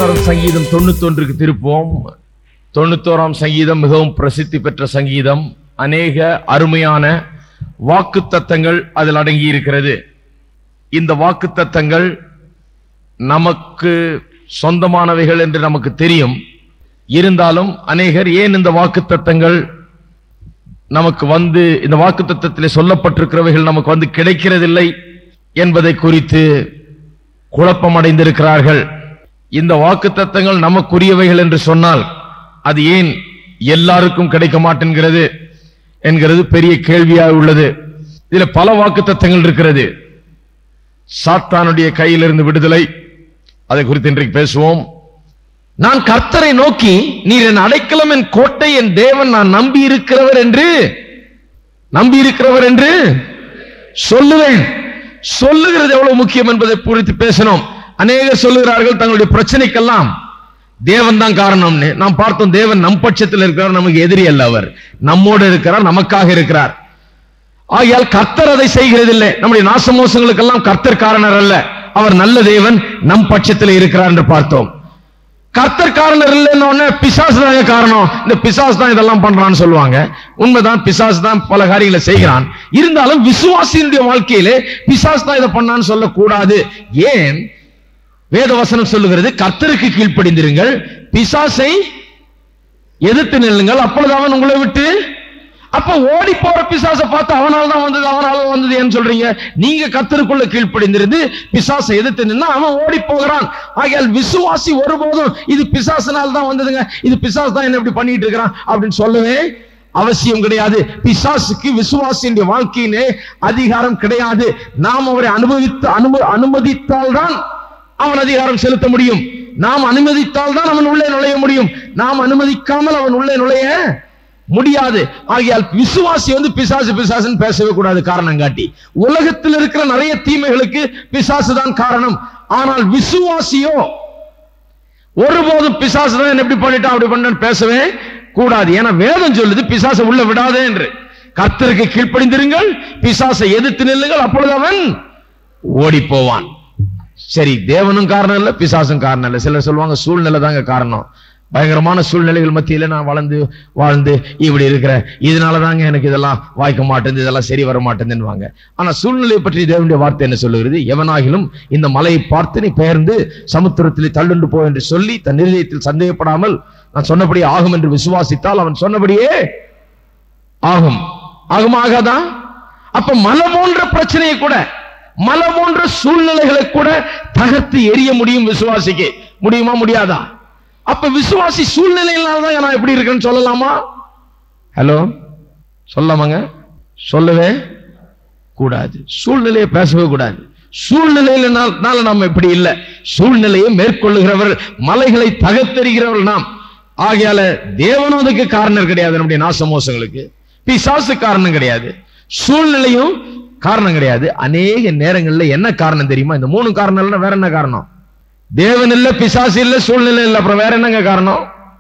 எல்லாரும் சங்கீதம் தொண்ணூத்தொன்றுக்கு திருப்போம் தொண்ணூத்தோராம் சங்கீதம் மிகவும் பிரசித்தி பெற்ற சங்கீதம் அநேக அருமையான வாக்கு தத்தங்கள் அதில் அடங்கி இருக்கிறது இந்த வாக்கு தத்தங்கள் நமக்கு சொந்தமானவைகள் என்று நமக்கு தெரியும் இருந்தாலும் அநேகர் ஏன் இந்த வாக்கு தத்தங்கள் நமக்கு வந்து இந்த வாக்கு தத்தத்திலே சொல்லப்பட்டிருக்கிறவைகள் நமக்கு வந்து கிடைக்கிறதில்லை என்பதை குறித்து குழப்பம் அடைந்திருக்கிறார்கள் இந்த வாக்கு தத்தங்கள் நமக்குரியவைகள் என்று சொன்னால் அது ஏன் எல்லாருக்கும் கிடைக்க மாட்டேங்கிறது என்கிறது பெரிய கேள்வியாக உள்ளது இதுல பல வாக்கு தத்தங்கள் இருக்கிறது சாத்தானுடைய கையிலிருந்து விடுதலை அதை குறித்து இன்றைக்கு பேசுவோம் நான் கர்த்தரை நோக்கி நீர் என் அடைக்கலம் என் கோட்டை என் தேவன் நான் நம்பி இருக்கிறவர் என்று நம்பி இருக்கிறவர் என்று சொல்லுவேன் சொல்லுகிறது எவ்வளவு முக்கியம் என்பதை குறித்து பேசணும் அநேகர் சொல்லுகிறார்கள் தங்களுடைய பிரச்சனைக்கெல்லாம் தேவன் தான் காரணம்னு நாம் பார்த்தோம் தேவன் நம் பட்சத்தில் இருக்கிறார் நமக்கு எதிரி அல்ல அவர் நம்மோடு இருக்கிறார் நமக்காக இருக்கிறார் ஆகையால் கர்த்தர் அதை செய்கிறதில்லை நம்முடைய நாசமோசங்களுக்கெல்லாம் கர்த்தர் காரணர் அல்ல அவர் நல்ல தேவன் நம் பட்சத்தில் இருக்கிறார் என்று பார்த்தோம் கர்த்தர் காரணர் இல்லைன்னு பிசாசு தாங்க காரணம் இந்த பிசாசு தான் இதெல்லாம் பண்றான்னு சொல்லுவாங்க உண்மைதான் பிசாசு தான் பல காரியங்களை செய்கிறான் இருந்தாலும் விசுவாசியினுடைய வாழ்க்கையிலே பிசாசு தான் இதை பண்ணான்னு சொல்லக்கூடாது ஏன் வேதவசனம் சொல்லுகிறது கர்த்தருக்கு கீழ்ப்படிந்திருங்கள் பிசாசை எதிர்த்து நில்லுங்கள் அப்பொழுது அவன் உங்களை விட்டு அப்ப ஓடி போற பிசாசை பார்த்து அவனால தான் வந்தது அவனால வந்தது ஏன்னு சொல்றீங்க நீங்க கத்தருக்குள்ள கீழ்ப்படிந்திருந்து பிசாசை எதிர்த்து நின்னா அவன் ஓடி போகிறான் ஆகையால் விசுவாசி ஒருபோதும் இது பிசாசனால தான் வந்ததுங்க இது பிசாசு தான் என்ன இப்படி பண்ணிட்டு இருக்கிறான் அப்படின்னு சொல்லவே அவசியம் கிடையாது பிசாசுக்கு விசுவாசியின் வாழ்க்கையிலே அதிகாரம் கிடையாது நாம் அவரை அனுபவித்து அனும அனுமதித்தால் தான் அவன் அதிகாரம் செலுத்த முடியும் நாம் அனுமதித்தால் தான் அவன் உள்ளே நுழைய முடியும் நாம் அனுமதிக்காமல் அவன் உள்ளே நுழைய முடியாது ஆகையால் விசுவாசி வந்து பிசாசு பிசாசுன்னு பேசவே கூடாது காரணம் காட்டி உலகத்தில் இருக்கிற நிறைய தீமைகளுக்கு பிசாசு தான் காரணம் ஆனால் விசுவாசியோ ஒருபோதும் பிசாசு தான் என்ன எப்படி பண்ணிட்டான் அப்படி பண்ணு பேசவே கூடாது ஏன்னா வேதம் சொல்லுது பிசாசை உள்ள விடாதே என்று கர்த்தருக்கு கீழ்ப்படிந்திருங்கள் பிசாசை எதிர்த்து நில்லுங்கள் அப்பொழுது அவன் ஓடி போவான் சரி தேவனும் காரணம் இல்ல பிசாசும் காரணம் இல்ல சிலர் சொல்லுவாங்க சூழ்நிலை தாங்க காரணம் பயங்கரமான சூழ்நிலைகள் மத்தியில நான் வளர்ந்து வாழ்ந்து இப்படி இருக்கிறேன் இதனால தாங்க எனக்கு இதெல்லாம் வாய்க்க மாட்டேங்குது இதெல்லாம் சரி வர மாட்டேங்குதுன்னு ஆனா சூழ்நிலையை பற்றி தேவனுடைய வார்த்தை என்ன சொல்லுகிறது எவனாகிலும் இந்த மலையை பார்த்து நீ பெயர்ந்து சமுத்திரத்தில் தள்ளுண்டு போ என்று சொல்லி தன் நிலையத்தில் சந்தேகப்படாமல் நான் சொன்னபடி ஆகும் என்று விசுவாசித்தால் அவன் சொன்னபடியே ஆகும் ஆகும் ஆகாதா அப்ப மலை போன்ற பிரச்சனையை கூட மலை போன்ற சூழ்நிலைகளை கூட தகர்த்து எரிய முடியும் விசுவாசிக்கு முடியுமா முடியாதா அப்ப விசுவாசி சூழ்நிலையினால தான் நான் எப்படி இருக்கேன்னு சொல்லலாமா ஹலோ சொல்லாமாங்க சொல்லவே கூடாது சூழ்நிலையை பேசவே கூடாது சூழ்நிலையினால நாம் இப்படி இல்லை சூழ்நிலையை மேற்கொள்ளுகிறவர் மலைகளை தகர்த்தெறிகிறவர்கள் நாம் ஆகையால தேவனும் அதுக்கு காரணம் கிடையாது நம்முடைய நாசமோசங்களுக்கு பிசாசு காரணம் கிடையாது சூழ்நிலையும் காரணம் கிடையாது அநேக நேரங்கள்ல என்ன காரணம் தெரியுமா இந்த மூணு காரணம் இல்லைன்னா வேற என்ன காரணம் தேவன் இல்ல பிசாசு இல்ல சூழ்நிலை இல்ல அப்புறம் வேற என்னங்க காரணம்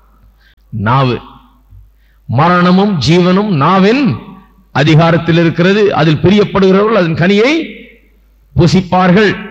நாவு மரணமும் ஜீவனும் நாவின் அதிகாரத்தில் இருக்கிறது அதில் பிரியப்படுகிறவர்கள் அதன் கனியை புசிப்பார்கள்